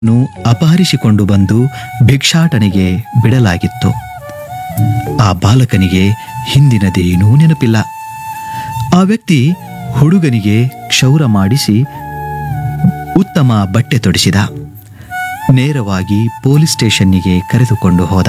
ನು ಅಪಹರಿಸಿಕೊಂಡು ಬಂದು ಭಿಕ್ಷಾಟನೆಗೆ ಬಿಡಲಾಗಿತ್ತು ಆ ಬಾಲಕನಿಗೆ ಹಿಂದಿನದೇನೂ ನೆನಪಿಲ್ಲ ಆ ವ್ಯಕ್ತಿ ಹುಡುಗನಿಗೆ ಕ್ಷೌರ ಮಾಡಿಸಿ ಉತ್ತಮ ಬಟ್ಟೆ ತೊಡಿಸಿದ ನೇರವಾಗಿ ಪೊಲೀಸ್ ಸ್ಟೇಷನ್ನಿಗೆ ಕರೆದುಕೊಂಡು ಹೋದ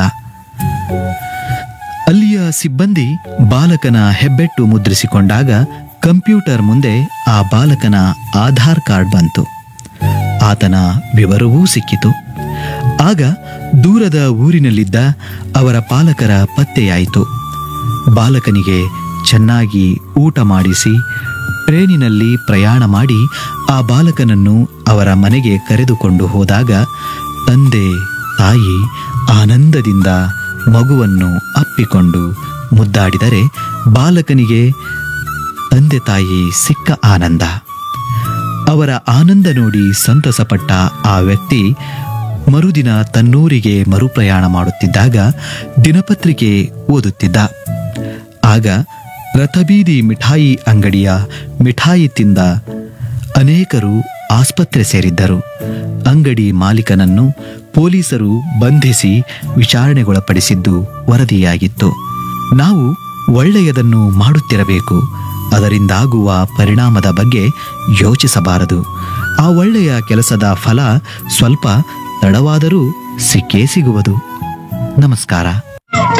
ಅಲ್ಲಿಯ ಸಿಬ್ಬಂದಿ ಬಾಲಕನ ಹೆಬ್ಬೆಟ್ಟು ಮುದ್ರಿಸಿಕೊಂಡಾಗ ಕಂಪ್ಯೂಟರ್ ಮುಂದೆ ಆ ಬಾಲಕನ ಆಧಾರ್ ಕಾರ್ಡ್ ಬಂತು ಆತನ ವಿವರವೂ ಸಿಕ್ಕಿತು ಆಗ ದೂರದ ಊರಿನಲ್ಲಿದ್ದ ಅವರ ಪಾಲಕರ ಪತ್ತೆಯಾಯಿತು ಬಾಲಕನಿಗೆ ಚೆನ್ನಾಗಿ ಊಟ ಮಾಡಿಸಿ ಟ್ರೇನಿನಲ್ಲಿ ಪ್ರಯಾಣ ಮಾಡಿ ಆ ಬಾಲಕನನ್ನು ಅವರ ಮನೆಗೆ ಕರೆದುಕೊಂಡು ಹೋದಾಗ ತಂದೆ ತಾಯಿ ಆನಂದದಿಂದ ಮಗುವನ್ನು ಅಪ್ಪಿಕೊಂಡು ಮುದ್ದಾಡಿದರೆ ಬಾಲಕನಿಗೆ ತಂದೆ ತಾಯಿ ಸಿಕ್ಕ ಆನಂದ ಅವರ ಆನಂದ ನೋಡಿ ಸಂತಸಪಟ್ಟ ಆ ವ್ಯಕ್ತಿ ಮರುದಿನ ತನ್ನೂರಿಗೆ ಮರುಪ್ರಯಾಣ ಮಾಡುತ್ತಿದ್ದಾಗ ದಿನಪತ್ರಿಕೆ ಓದುತ್ತಿದ್ದ ಆಗ ರಥಬೀದಿ ಮಿಠಾಯಿ ಅಂಗಡಿಯ ಮಿಠಾಯಿ ತಿಂದ ಅನೇಕರು ಆಸ್ಪತ್ರೆ ಸೇರಿದ್ದರು ಅಂಗಡಿ ಮಾಲೀಕನನ್ನು ಪೊಲೀಸರು ಬಂಧಿಸಿ ವಿಚಾರಣೆಗೊಳಪಡಿಸಿದ್ದು ವರದಿಯಾಗಿತ್ತು ನಾವು ಒಳ್ಳೆಯದನ್ನು ಮಾಡುತ್ತಿರಬೇಕು ಅದರಿಂದಾಗುವ ಪರಿಣಾಮದ ಬಗ್ಗೆ ಯೋಚಿಸಬಾರದು ಆ ಒಳ್ಳೆಯ ಕೆಲಸದ ಫಲ ಸ್ವಲ್ಪ ತಡವಾದರೂ ಸಿಕ್ಕೇ ಸಿಗುವುದು ನಮಸ್ಕಾರ